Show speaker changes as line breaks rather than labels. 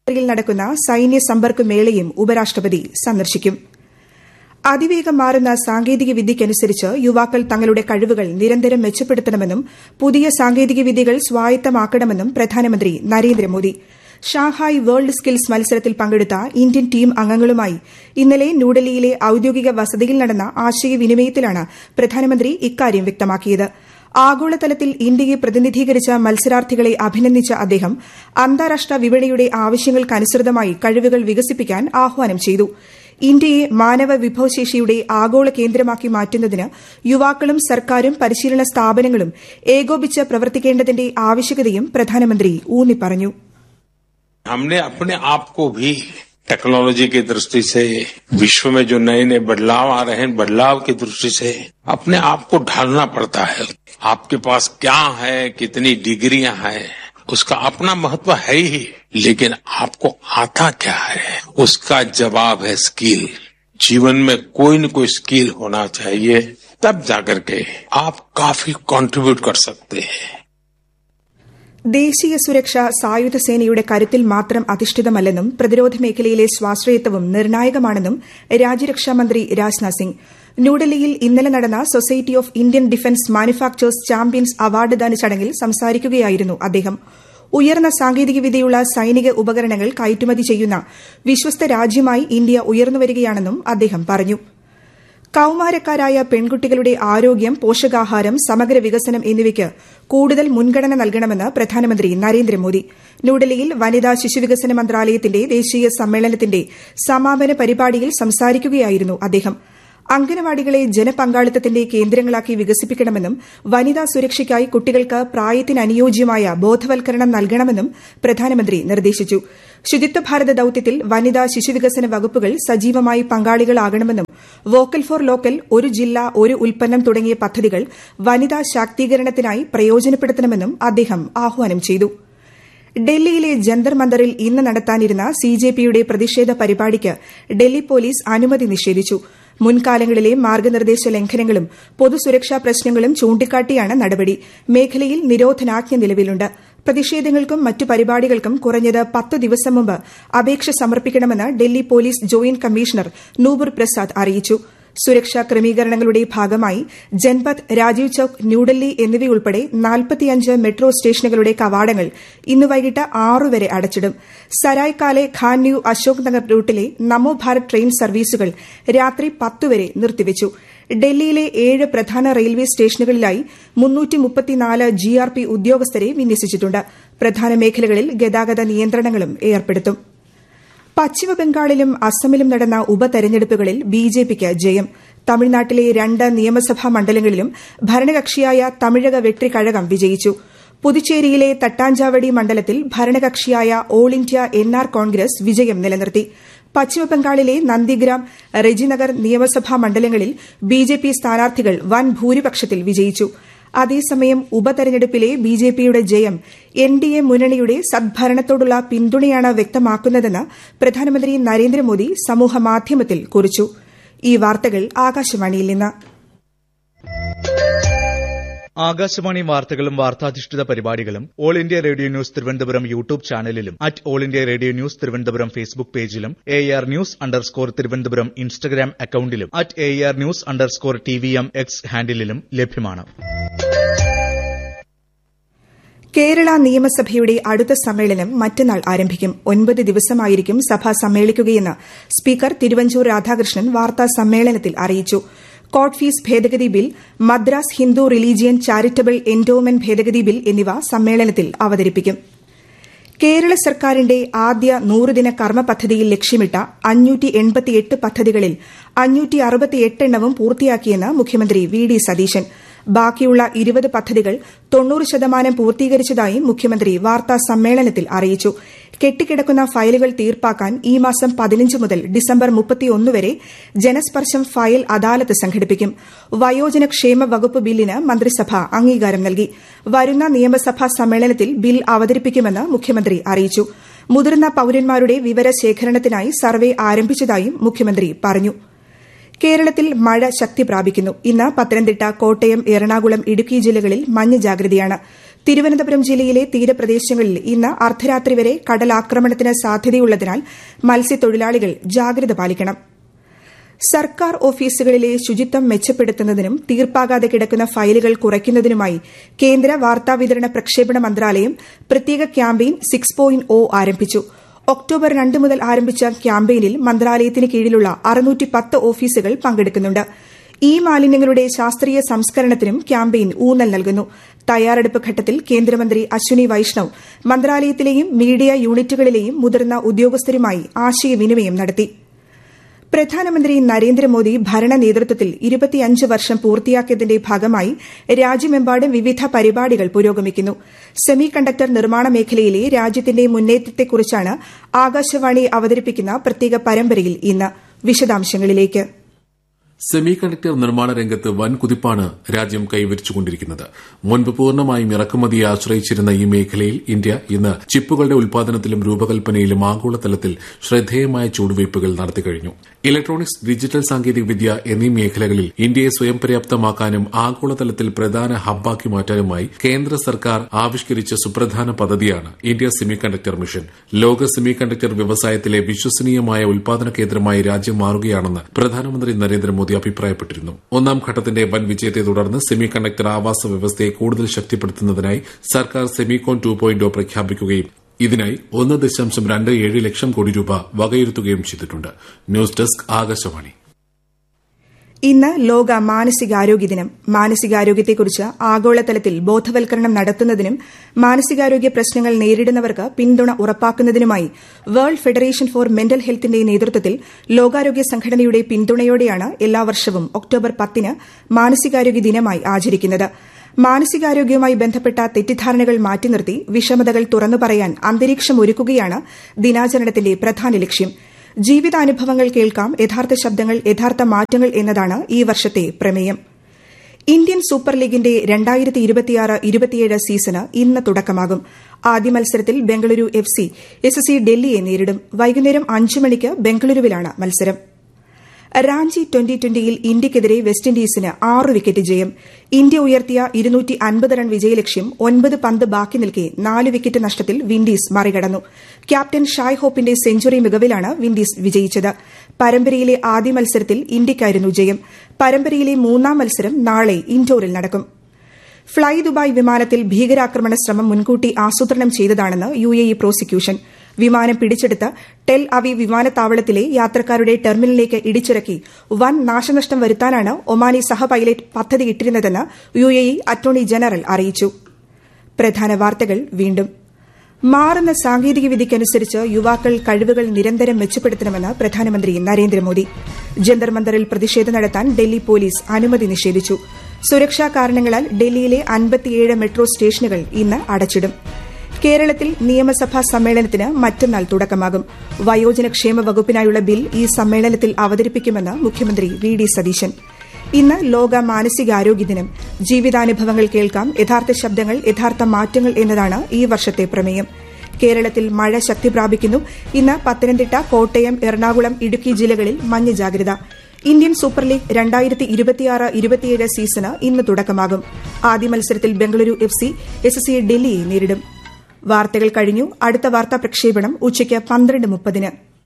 യിൽ നടക്കുന്ന സൈന്യ സമ്പർക്ക് മേളയും ഉപരാഷ്ട്രപതി സന്ദർശിക്കും അതിവേഗം മാറുന്ന സാങ്കേതിക വിദ്യയ്ക്കനുസരിച്ച് യുവാക്കൾ തങ്ങളുടെ കഴിവുകൾ നിരന്തരം മെച്ചപ്പെടുത്തണമെന്നും പുതിയ സാങ്കേതിക വിദ്യകൾ സ്വായത്തമാക്കണമെന്നും പ്രധാനമന്ത്രി നരേന്ദ്രമോദി ഷാങ്ഹായ് വേൾഡ് സ്കിൽസ് മത്സരത്തിൽ പങ്കെടുത്ത ഇന്ത്യൻ ടീം അംഗങ്ങളുമായി ഇന്നലെ ന്യൂഡൽഹിയിലെ ഔദ്യോഗിക വസതിയിൽ നടന്ന ആശയവിനിമയത്തിലാണ് പ്രധാനമന്ത്രി ഇക്കാര്യം വ്യക്തമാക്കിയത് ആഗോളതലത്തിൽ ഇന്ത്യയെ പ്രതിനിധീകരിച്ച മത്സരാർത്ഥികളെ അഭിനന്ദിച്ച അദ്ദേഹം അന്താരാഷ്ട്ര വിപണിയുടെ ആവശ്യങ്ങൾക്കനുസൃതമായി കഴിവുകൾ വികസിപ്പിക്കാൻ ആഹ്വാനം ചെയ്തു ഇന്ത്യയെ മാനവ വിഭവശേഷിയുടെ ആഗോള കേന്ദ്രമാക്കി മാറ്റുന്നതിന് യുവാക്കളും സർക്കാരും പരിശീലന സ്ഥാപനങ്ങളും ഏകോപിച്ച് പ്രവർത്തിക്കേണ്ടതിന്റെ ആവശ്യകതയും പ്രധാനമന്ത്രി ഊന്നിപ്പറഞ്ഞു
हमने अपने आप को भी टेक्नोलॉजी की दृष्टि से विश्व में जो नए नए बदलाव आ रहे हैं बदलाव की दृष्टि से अपने आप को ढालना पड़ता है आपके पास क्या है कितनी डिग्रियां हैं उसका अपना महत्व है ही लेकिन आपको आता क्या है उसका जवाब है स्किल जीवन में कोई न कोई स्किल होना चाहिए तब जाकर के आप काफी कंट्रीब्यूट कर सकते हैं
ദേശീയ സുരക്ഷ സായുധ സേനയുടെ കരുത്തിൽ മാത്രം അധിഷ്ഠിതമല്ലെന്നും പ്രതിരോധ മേഖലയിലെ സ്വാശ്രയത്വവും നിർണായകമാണെന്നും രാജ്യരക്ഷാമന്ത്രി രാജ്നാഥ് സിംഗ് ന്യൂഡൽഹിയിൽ ഇന്നലെ നടന്ന society of Indian defence manufacturers champions award ദാന ചടങ്ങിൽ സംസാരിക്കുകയായിരുന്നു അദ്ദേഹം ഉയർന്ന സാങ്കേതികവിദ്യയുള്ള സൈനിക ഉപകരണങ്ങൾ കയറ്റുമതി ചെയ്യുന്ന വിശ്വസ്ത രാജ്യമായി ഇന്ത്യ ഉയർന്നുവരികയാണെന്നും അദ്ദേഹം പറഞ്ഞു കൌമാരക്കാരായ പെൺകുട്ടികളുടെ ആരോഗ്യം പോഷകാഹാരം സമഗ്ര വികസനം എന്നിവയ്ക്ക് കൂടുതൽ മുൻഗണന നൽകണമെന്ന് പ്രധാനമന്ത്രി നരേന്ദ്രമോദി ന്യൂഡൽഹിയിൽ വനിതാ ശിശുവികസന മന്ത്രാലയത്തിന്റെ ദേശീയ സമ്മേളനത്തിന്റെ സമാപന പരിപാടിയിൽ സംസാരിക്കുകയായിരുന്നു അദ്ദേഹം അംഗനവാടികളെ ജനപങ്കാളിത്തത്തിന്റെ കേന്ദ്രങ്ങളാക്കി വികസിപ്പിക്കണമെന്നും വനിതാ സുരക്ഷയ്ക്കായി കുട്ടികൾക്ക് പ്രായത്തിനനുയോജ്യമായ ബോധവൽക്കരണം നൽകണമെന്നും പ്രധാനമന്ത്രി നിർദ്ദേശിച്ചു ശുചിത്വ ഭാരത ദൌത്യത്തിൽ വനിതാ ശിശുവികസന വകുപ്പുകൾ സജീവമായി പങ്കാളികളാകണമെന്നും വോക്കൽ ഫോർ ലോക്കൽ ഒരു ജില്ല ഒരു ഉൽപ്പന്നം തുടങ്ങിയ പദ്ധതികൾ വനിതാ ശാക്തീകരണത്തിനായി പ്രയോജനപ്പെടുത്തണമെന്നും അദ്ദേഹം ആഹ്വാനം ചെയ്തു ഡൽഹിയിലെ ജന്തർ മന്ദറിൽ ഇന്ന് നടത്താനിരുന്ന സിജെപിയുടെ പ്രതിഷേധ പരിപാടിക്ക് ഡൽഹി പോലീസ് അനുമതി നിഷേധിച്ചു മുൻകാലങ്ങളിലെ മാർഗനിർദ്ദേശ ലംഘനങ്ങളും പൊതുസുരക്ഷാ പ്രശ്നങ്ങളും ചൂണ്ടിക്കാട്ടിയാണ് നടപടി മേഖലയിൽ നിരോധനാജ്ഞ നിലവിലുണ്ട് പ്രതിഷേധങ്ങൾക്കും മറ്റു പരിപാടികൾക്കും കുറഞ്ഞത് പത്ത് ദിവസം മുമ്പ് അപേക്ഷ സമർപ്പിക്കണമെന്ന് Delhi police joint commissioner Nupur Prasad അറിയിച്ചു സുരക്ഷാ ക്രമീകരണങ്ങളുടെ ഭാഗമായി ജൻപത് രാജീവ് ചൌക്ക് ന്യൂഡൽഹി എന്നിവയുൾപ്പെടെ നാൽപ്പത്തിയഞ്ച് മെട്രോ സ്റ്റേഷനുകളുടെ കവാടങ്ങൾ ഇന്ന് വൈകിട്ട് ആറു വരെ അടച്ചിടും സരായ് കാലെ ഖാൻ ന്യൂ അശോക് നഗർ റൂട്ടിലെ നമോ ഭാരത് ട്രെയിൻ സർവീസുകൾ രാത്രി പത്തുവരെ നിർത്തിവച്ചു ഡൽഹിയിലെ ഏഴ് പ്രധാന റെയിൽവേ സ്റ്റേഷനുകളിലായി ജിആർപി ഉദ്യോഗസ്ഥരെ വിന്യസിച്ചിട്ടുണ്ട് പ്രധാന മേഖലകളിൽ ഗതാഗത നിയന്ത്രണങ്ങളും ഏർപ്പെടുത്തും പശ്ചിമബംഗാളിലും അസമിലും നടന്ന ഉപതെരഞ്ഞെടുപ്പുകളിൽ ബിജെപിക്ക് ജയം തമിഴ്നാട്ടിലെ രണ്ട് നിയമസഭാ മണ്ഡലങ്ങളിലും ഭരണകക്ഷിയായ തമിഴക വെട്രിക്കഴകം വിജയിച്ചു പുതുച്ചേരിയിലെ തട്ടാഞ്ചാവടി മണ്ഡലത്തിൽ ഭരണകക്ഷിയായ ഓൾ ഇന്ത്യ എൻആർ കോൺഗ്രസ് വിജയം നിലനിർത്തി പശ്ചിമബംഗാളിലെ നന്ദിഗ്രാം റെജിനഗർ നിയമസഭാ മണ്ഡലങ്ങളിൽ ബിജെപി സ്ഥാനാർത്ഥികൾ വൻ ഭൂരിപക്ഷത്തിൽ വിജയിച്ചു അതേസമയം ഉപതെരഞ്ഞെടുപ്പിലെ ബിജെപിയുടെ ജയം എൻഡിഎ മുന്നണിയുടെ സദ്ഭരണത്തോടുള്ള പിന്തുണയാണ് വ്യക്തമാക്കുന്നതെന്ന് പ്രധാനമന്ത്രി നരേന്ദ്രമോദി സമൂഹമാധ്യമത്തിൽ കുറിച്ചു ഈ വാർത്തകൾ ആകാശവാണിയിൽ നിന്ന്
ആകാശവാണി വാർത്തകളും വാർത്താധിഷ്ഠിത പരിപാടികളും all India radio news Thiruvananthapuram YouTube ചാനലിലും at all India radio news Thiruvananthapuram Facebook പേജിലും A R news underscore Thiruvananthapuram Instagram അക്കൌണ്ടിലും at A R news underscore T V M X ഹാൻഡിലും ലഭ്യമാണ്
കേരള നിയമസഭയുടെ അടുത്ത സമ്മേളനം മറ്റന്നാൾ ആരംഭിക്കും ഒൻപത് ദിവസമായിരിക്കും സഭ സമ്മേളിക്കുകയെന്ന് സ്പീക്കർ തിരുവഞ്ചൂർ രാധാകൃഷ്ണൻ വാർത്താ സമ്മേളനത്തിൽ അറിയിച്ചു കോർട്ട് ഫീസ് ഭേദഗതി bill Madras Hindu religion charitable endowment ഭേദഗതി ബിൽ എന്നിവ സമ്മേളനത്തിൽ അവതരിപ്പിക്കും കേരള സർക്കാരിന്റെ ആദ്യ നൂറുദിന കർമ്മ പദ്ധതിയിൽ ലക്ഷ്യമിട്ട അഞ്ഞൂറ്റി എൺപത്തിയെട്ട് പദ്ധതികളിൽ അഞ്ഞൂറ്റി അറുപത്തിയെട്ട് എണ്ണവും പൂർത്തിയാക്കിയെന്ന് മുഖ്യമന്ത്രി വി ഡി സതീശൻ ബാക്കിയുള്ള ഇരുപത് പദ്ധതികൾ തൊണ്ണൂറ് ശതമാനം പൂർത്തീകരിച്ചതായും മുഖ്യമന്ത്രി വാർത്താ സമ്മേളനത്തിൽ അറിയിച്ചു കെട്ടിക്കിടക്കുന്ന ഫയലുകൾ തീർപ്പാക്കാൻ ഈ മാസം പതിനഞ്ച് മുതൽ ഡിസംബർ മുപ്പത്തിയൊന്ന് വരെ ജനസ്പർശം ഫയൽ അദാലത്ത് സംഘടിപ്പിക്കും വയോജന ക്ഷേമ വകുപ്പ് ബില്ലിന് മന്ത്രിസഭ അംഗീകാരം നൽകി വരുന്ന നിയമസഭാ സമ്മേളനത്തിൽ ബിൽ അവതരിപ്പിക്കുമെന്ന് മുഖ്യമന്ത്രി അറിയിച്ചു മുതിർന്ന പൌരന്മാരുടെ വിവരശേഖരണത്തിനായി സർവേ ആരംഭിച്ചതായും മുഖ്യമന്ത്രി പറഞ്ഞു കേരളത്തിൽ മഴ ശക്തി പ്രാപിക്കുന്നു ഇന്ന് പത്തനംതിട്ട കോട്ടയം എറണാകുളം ഇടുക്കി ജില്ലകളിൽ മഞ്ഞ ജാഗ്രതയാണ് തിരുവനന്തപുരം ജില്ലയിലെ തീരപ്രദേശങ്ങളിൽ ഇന്ന് അർദ്ധരാത്രി വരെ കടലാക്രമണത്തിന് സാധ്യതയുള്ളതിനാൽ മത്സ്യത്തൊഴിലാളികൾ ജാഗ്രത പാലിക്കണം സർക്കാർ ഓഫീസുകളിലെ ശുചിത്വം മെച്ചപ്പെടുത്തുന്നതിനും തീർപ്പാകാതെ കിടക്കുന്ന ഫയലുകൾ കുറയ്ക്കുന്നതിനുമായി കേന്ദ്ര വാർത്താവിതരണ പ്രക്ഷേപണ മന്ത്രാലയം പ്രത്യേക ക്യാമ്പയിൻ സിക്സ് പോയിന്റ് ഒ ആരംഭിച്ചു ഒക്ടോബർ രണ്ട് മുതൽ ആരംഭിച്ച ക്യാമ്പയിനിൽ മന്ത്രാലയത്തിന് കീഴിലുള്ള അറുന്നൂറ്റി പത്ത് ഓഫീസുകൾ പങ്കെടുക്കുന്നുണ്ട് ഈ മാലിന്യങ്ങളുടെ ശാസ്ത്രീയ സംസ്കരണത്തിനും ക്യാമ്പയിൻ ഊന്നൽ നൽകുന്നു തയ്യാറെടുപ്പ് ഘട്ടത്തിൽ കേന്ദ്രമന്ത്രി അശ്വിനി വൈഷ്ണവ് മന്ത്രാലയത്തിലെയും മീഡിയ യൂണിറ്റുകളിലെയും മുതിർന്ന ഉദ്യോഗസ്ഥരുമായി ആശയവിനിമയം നടത്തി പ്രധാനമന്ത്രി നരേന്ദ്രമോദി ഭരണ നേതൃത്വത്തിൽ ഇരുപത്തിയഞ്ച് വർഷം പൂർത്തിയാക്കിയതിന്റെ ഭാഗമായി രാജ്യമെമ്പാടും വിവിധ പരിപാടികൾ പുരോഗമിക്കുന്നു സെമി കണ്ടക്ടർ നിർമ്മാണ മേഖലയിലെ രാജ്യത്തിന്റെ മുന്നേറ്റത്തെക്കുറിച്ചാണ് ആകാശവാണി അവതരിപ്പിക്കുന്ന പ്രത്യേക പരമ്പരയിൽ ഇന്ന് വിശദാംശങ്ങളിലേക്ക്
സെമി കണ്ടക്ടർ നിർമ്മാണ രംഗത്ത് വൻ കുതിപ്പാണ് രാജ്യം കൈവരിച്ചുകൊണ്ടിരിക്കുന്നത് മുൻപ് പൂർണ്ണമായും ഇറക്കുമതിയെ ആശ്രയിച്ചിരുന്ന ഈ മേഖലയിൽ ഇന്ത്യ ഇന്ന് ചിപ്പുകളുടെ ഉൽപാദനത്തിലും രൂപകൽപ്പനയിലും ആഗോളതലത്തിൽ ശ്രദ്ധേയമായ ചുവടുവയ്പുകൾ നടത്തിക്കഴിഞ്ഞു ഇലക്ട്രോണിക്സ് ഡിജിറ്റൽ സാങ്കേതികവിദ്യ എന്നീ മേഖലകളിൽ ഇന്ത്യയെ സ്വയം പര്യാപ്തമാക്കാനും ആഗോളതലത്തിൽ പ്രധാന ഹബ്ബാക്കി മാറ്റാനുമായി കേന്ദ്ര സർക്കാർ ആവിഷ്കരിച്ച സുപ്രധാന പദ്ധതിയാണ് ഇന്ത്യ സെമി കണ്ടക്ടർ മിഷൻ ലോക സെമി കണ്ടക്ടർ വ്യവസായത്തിലെ വിശ്വസനീയമായ ഉൽപാദന കേന്ദ്രമായി രാജ്യം മാറുകയാണെന്ന് പ്രധാനമന്ത്രി നരേന്ദ്രമോദി മോദി അഭിപ്രായപ്പെട്ടിരുന്നു ഒന്നാം ഘട്ടത്തിന്റെ വൻ വിജയത്തെ തുടർന്ന് സെമി കണ്ടക്ടർ ആവാസ വ്യവസ്ഥയെ കൂടുതൽ ശക്തിപ്പെടുത്തുന്നതിനായി സർക്കാർ സെമികോൺ ടു പോയിന്റ് പ്രഖ്യാപിക്കുകയും ഇതിനായി ഒന്ന് ദശാംശം രണ്ട് ഏഴ് ലക്ഷം കോടി രൂപ വകയിരുത്തുകയും ചെയ്തിട്ടുണ്ട് ന്യൂസ് ഡെസ്ക് ആകാശവാണി
ഇന്ന് ലോക മാനസികാരോഗ്യ ദിനം മാനസികാരോഗ്യത്തെക്കുറിച്ച് ആഗോളതലത്തിൽ ബോധവൽക്കരണം നടത്തുന്നതിനും മാനസികാരോഗ്യ പ്രശ്നങ്ങൾ നേരിടുന്നവർക്ക് പിന്തുണ ഉറപ്പാക്കുന്നതിനുമായി വേൾഡ് ഫെഡറേഷൻ ഫോർ മെന്റൽ ഹെൽത്തിന്റെ നേതൃത്വത്തിൽ ലോകാരോഗ്യ സംഘടനയുടെ പിന്തുണയോടെയാണ് എല്ലാ വർഷവും ഒക്ടോബർ പത്തിന് മാനസികാരോഗ്യ ദിനമായി ആചരിക്കുന്നത് മാനസികാരോഗ്യവുമായി ബന്ധപ്പെട്ട തെറ്റിദ്ധാരണകൾ മാറ്റി നിർത്തി വിഷമതകൾ തുറന്നു പറയാൻ അന്തരീക്ഷം ഒരുക്കുകയാണ് ദിനാചരണത്തിന്റെ പ്രധാന ലക്ഷ്യം ജീവിതാനുഭവങ്ങൾ കേൾക്കാം യഥാർത്ഥ ശബ്ദങ്ങൾ യഥാർത്ഥ മാറ്റങ്ങൾ എന്നതാണ് ഈ വർഷത്തെ പ്രമേയം ഇന്ത്യൻ സൂപ്പർ ലീഗിന്റെ രണ്ടായിരത്തി ഇരുപത്തിയാറ് ഇരുപത്തിയേഴ് സീസണ് ഇന്ന് തുടക്കമാകും ആദ്യ മത്സരത്തിൽ Bengaluru F C S C ഡൽഹിയെ നേരിടും വൈകുന്നേരം അഞ്ച് മണിക്ക് ബംഗളൂരുവിലാണ് മത്സരം റാഞ്ചി ട്വന്റി ട്വന്റിയിൽ ഇന്ത്യയ്ക്കെതിരെ വെസ്റ്റ് ഇൻഡീസിന് ആറ് വിക്കറ്റ് ജയം ഇന്ത്യ ഉയർത്തിയ ഇരുന്നൂറ്റി അൻപത് റൺ വിജയലക്ഷ്യം ഒൻപത് പന്ത് ബാക്കി നിൽക്കെ നാല് വിക്കറ്റ് നഷ്ടത്തിൽ വിൻഡീസ് മറികടന്നു ക്യാപ്റ്റൻ ഷായ് ഹോപ്പിന്റെ സെഞ്ചുറി മികവിലാണ് വിൻഡീസ് വിജയിച്ചത് പരമ്പരയിലെ ആദ്യ മത്സരത്തിൽ ഇന്ത്യയ്ക്കായിരുന്നു ജയം പരമ്പരയിലെ മൂന്നാം മത്സരം നാളെ ഇൻഡോറിൽ നടക്കും ഫ്ളൈ ദുബായ് വിമാനത്തിൽ ഭീകരാക്രമണ ശ്രമം മുൻകൂട്ടി ആസൂത്രണം ചെയ്തതാണെന്ന് യു എ ഇ പ്രോസിക്യൂഷൻ വിമാനം പിടിച്ചെടുത്ത് ടെൽ അവി വിമാനത്താവളത്തിലെ യാത്രക്കാരുടെ ടെർമിനലിലേക്ക് ഇടിച്ചിറക്കി വൻ നാശനഷ്ടം വരുത്താനാണ് ഒമാനി സഹ പൈലറ്റ് പദ്ധതിയിട്ടിരുന്നതെന്ന് U A E attorney general അറിയിച്ചു പ്രധാന വാർത്തകൾ വീണ്ടും മാറുന്ന സാങ്കേതികവിദ്യയ്ക്കനുസരിച്ച് യുവാക്കൾ കഴിവുകൾ നിരന്തരം മെച്ചപ്പെടുത്തണമെന്ന് പ്രധാനമന്ത്രി നരേന്ദ്രമോദി ജന്തർ മന്ദറിൽ പ്രതിഷേധം നടത്താൻ ഡൽഹി പോലീസ് അനുമതി നിഷേധിച്ചു സുരക്ഷാ കാരണങ്ങളാൽ ഡൽഹിയിലെ അൻപത്തിയേഴ് മെട്രോ സ്റ്റേഷനുകൾ ഇന്ന് അടച്ചിടും കേരളത്തിൽ നിയമസഭാ സമ്മേളനത്തിന് മറ്റന്നാൾ തുടക്കമാകും വയോജനക്ഷേമ വകുപ്പിനായുള്ള ബിൽ ഈ സമ്മേളനത്തിൽ അവതരിപ്പിക്കുമെന്ന് മുഖ്യമന്ത്രി വി ഡി സതീശൻ ഇന്ന് ലോക മാനസികാരോഗ്യ ദിനം ജീവിതാനുഭവങ്ങൾ കേൾക്കാം യഥാർത്ഥ ശബ്ദങ്ങൾ യഥാർത്ഥ മാറ്റങ്ങൾ എന്നതാണ് ഈ വർഷത്തെ പ്രമേയം കേരളത്തിൽ മഴ ശക്തി പ്രാപിക്കുന്നു ഇന്ന് പത്തനംതിട്ട കോട്ടയം എറണാകുളം ഇടുക്കി ജില്ലകളിൽ മഞ്ഞ ജാഗ്രത ഇന്ത്യൻ സൂപ്പർ ലീഗ് രണ്ടായിരത്തി ഇരുപത്തിയാറ് ഇരുപത്തിയേഴ് സീസണ് ഇന്ന് തുടക്കമാകും ആദ്യ മത്സരത്തിൽ Bengaluru F C S C ഡൽഹിയെ നേരിടും വാർത്തകൾ കഴിഞ്ഞു അടുത്ത വാർത്താ പ്രക്ഷേപണം ഉച്ചയ്ക്ക് പന്ത്രണ്ട് മുപ്പതിന്